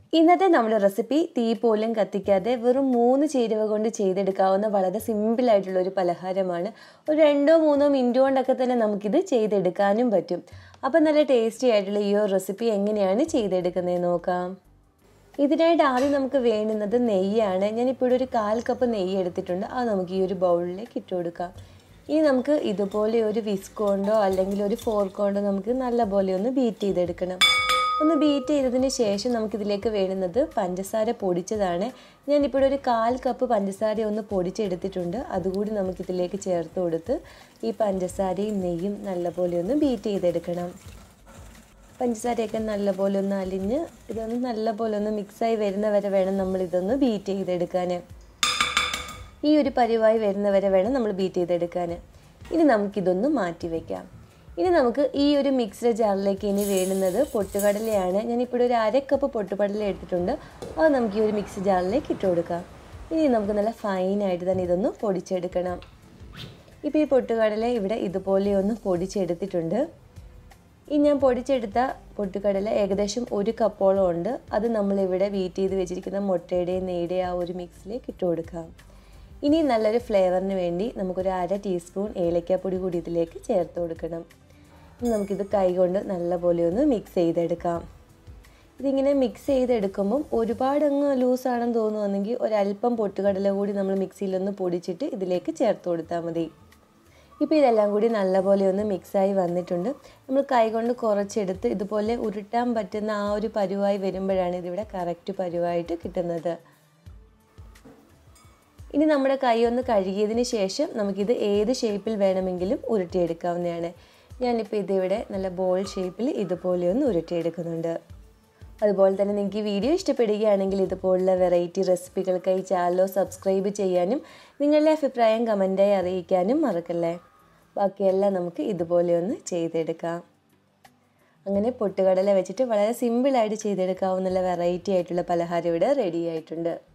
ഇന്നത്തെ നമ്മുടെ റെസിപ്പി തീ പോലും കത്തിക്കാതെ വെറും മൂന്ന് ചേരുവ കൊണ്ട് ചെയ്തെടുക്കാവുന്ന വളരെ സിമ്പിളായിട്ടുള്ള ഒരു പലഹാരമാണ് ഒരു രണ്ടോ മൂന്നോ മിനിറ്റ് കൊണ്ടൊക്കെ തന്നെ നമുക്കിത് ചെയ്തെടുക്കാനും പറ്റും അപ്പം നല്ല ടേസ്റ്റി ആയിട്ടുള്ള ഈ ഒരു റെസിപ്പി എങ്ങനെയാണ് ചെയ്തെടുക്കുന്നത് നോക്കാം ഇതിനായിട്ട് ആദ്യം നമുക്ക് വേണ്ടുന്നത് നെയ്യാണ് ഞാനിപ്പോൾ ഒരു കാൽ കപ്പ് നെയ്യ് എടുത്തിട്ടുണ്ട് അത് നമുക്ക് ഈ ഒരു ബൗളിലേക്ക് ഇട്ട് കൊടുക്കാം ഇനി നമുക്ക് ഇതുപോലെ ഒരു വിസ്ക് കൊണ്ടോ അല്ലെങ്കിൽ ഒരു ഫോർക്ക് കൊണ്ടോ നമുക്ക് നല്ല പോലെ ഒന്ന് ബീറ്റ് ചെയ്തെടുക്കണം ഒന്ന് ബീറ്റ് ചെയ്തതിന് ശേഷം നമുക്കിതിലേക്ക് വേണ്ടുന്നത് പഞ്ചസാര പൊടിച്ചതാണ് ഞാനിപ്പോൾ ഒരു കാൽ കപ്പ് പഞ്ചസാര ഒന്ന് പൊടിച്ചെടുത്തിട്ടുണ്ട് അതുകൂടി നമുക്കിതിലേക്ക് ചേർത്ത് കൊടുത്ത് ഈ പഞ്ചസാരയും നെയ്യും നല്ലപോലെ ഒന്ന് ബീറ്റ് ചെയ്തെടുക്കണം പഞ്ചസാരയൊക്കെ നല്ലപോലെ ഒന്ന് അലിഞ്ഞ് ഇതൊന്ന് നല്ലപോലെ ഒന്ന് മിക്സായി വരുന്ന വരെ വേണം നമ്മൾ ഇതൊന്ന് ബീറ്റ് ചെയ്തെടുക്കാൻ ഈ ഒരു പരിവായി വരുന്ന വരെ വേണം നമ്മൾ ബീറ്റ് ചെയ്തെടുക്കാൻ ഇനി നമുക്കിതൊന്ന് മാറ്റി വയ്ക്കാം ഇനി നമുക്ക് ഈ ഒരു മിക്സ്ഡ് ജാറിലേക്ക് ഇനി വേണ്ടുന്നത് പൊട്ടുകടലയാണ് ഞാനിപ്പോൾ ഒരു അര കപ്പ് പൊട്ടുകടല എടുത്തിട്ടുണ്ട് അത് നമുക്ക് ഈ ഒരു മിക്സ് ജാറിലേക്ക് ഇട്ട് കൊടുക്കാം ഇനി നമുക്ക് നല്ല ഫൈനായിട്ട് തന്നെ ഇതൊന്ന് പൊടിച്ചെടുക്കണം ഇപ്പോൾ ഈ പൊട്ടുകടല ഇവിടെ ഇതുപോലെ ഒന്ന് പൊടിച്ചെടുത്തിട്ടുണ്ട് ഈ ഞാൻ പൊടിച്ചെടുത്ത പൊട്ടുകടല ഏകദേശം ഒരു കപ്പോളം ഉണ്ട് അത് നമ്മളിവിടെ വീറ്റ് ചെയ്ത് വെച്ചിരിക്കുന്ന മുട്ടയുടെയും നെയ്യുടെയും ആ ഒരു മിക്സിലേക്ക് ഇട്ട് കൊടുക്കാം ഇനി നല്ലൊരു ഫ്ലേവറിന് വേണ്ടി നമുക്കൊരു അര ടീസ്പൂൺ ഏലക്കാപ്പൊടി കൂടി ഇതിലേക്ക് ചേർത്ത് കൊടുക്കണം ഇനി നമുക്കിത് കൈകൊണ്ട് നല്ലപോലെ ഒന്ന് മിക്സ് ചെയ്തെടുക്കാം ഇതിങ്ങനെ മിക്സ് ചെയ്തെടുക്കുമ്പം ഒരുപാട് അങ്ങ് ലൂസാണെന്ന് തോന്നുവാണെങ്കിൽ ഒരല്പം പൊട്ടുകടല കൂടി നമ്മൾ മിക്സിയിലൊന്ന് പൊടിച്ചിട്ട് ഇതിലേക്ക് ചേർത്ത് കൊടുത്താൽ മതി ഇപ്പോൾ ഇതെല്ലാം കൂടി നല്ലപോലെ ഒന്ന് മിക്സായി വന്നിട്ടുണ്ട് നമ്മൾ കൈകൊണ്ട് കുറച്ചെടുത്ത് ഇതുപോലെ ഉരുട്ടാൻ പറ്റുന്ന ആ ഒരു പരുവായി വരുമ്പോഴാണ് ഇതിവിടെ കറക്റ്റ് പരുവായിട്ട് കിട്ടുന്നത് ഇനി നമ്മുടെ കൈ ഒന്ന് കഴുകിയതിന് ശേഷം നമുക്കിത് ഏത് ഷേപ്പിൽ വേണമെങ്കിലും ഉരുട്ടിയെടുക്കാവുന്നതാണ് ഞാനിപ്പോൾ ഇതിവിടെ നല്ല ബോൾ ഷേപ്പിൽ ഇതുപോലെ ഒന്ന് ഉരുട്ടിയെടുക്കുന്നുണ്ട് അതുപോലെ തന്നെ നിങ്ങൾക്ക് ഈ വീഡിയോ ഇഷ്ടപ്പെടുകയാണെങ്കിൽ ഇതുപോലുള്ള വെറൈറ്റി റെസിപ്പികൾക്കായി ചാനലോ സബ്സ്ക്രൈബ് ചെയ്യാനും നിങ്ങളുടെ അഭിപ്രായം കമൻറ്റായി അറിയിക്കാനും മറക്കല്ലേ ബാക്കിയെല്ലാം നമുക്ക് ഇതുപോലെ ഒന്ന് ചെയ്തെടുക്കാം അങ്ങനെ പൊട്ടുകടല വെച്ചിട്ട് വളരെ സിമ്പിളായിട്ട് ചെയ്തെടുക്കാവുന്ന വെറൈറ്റി ആയിട്ടുള്ള പലഹാരം ഇവിടെ റെഡി ആയിട്ടുണ്ട്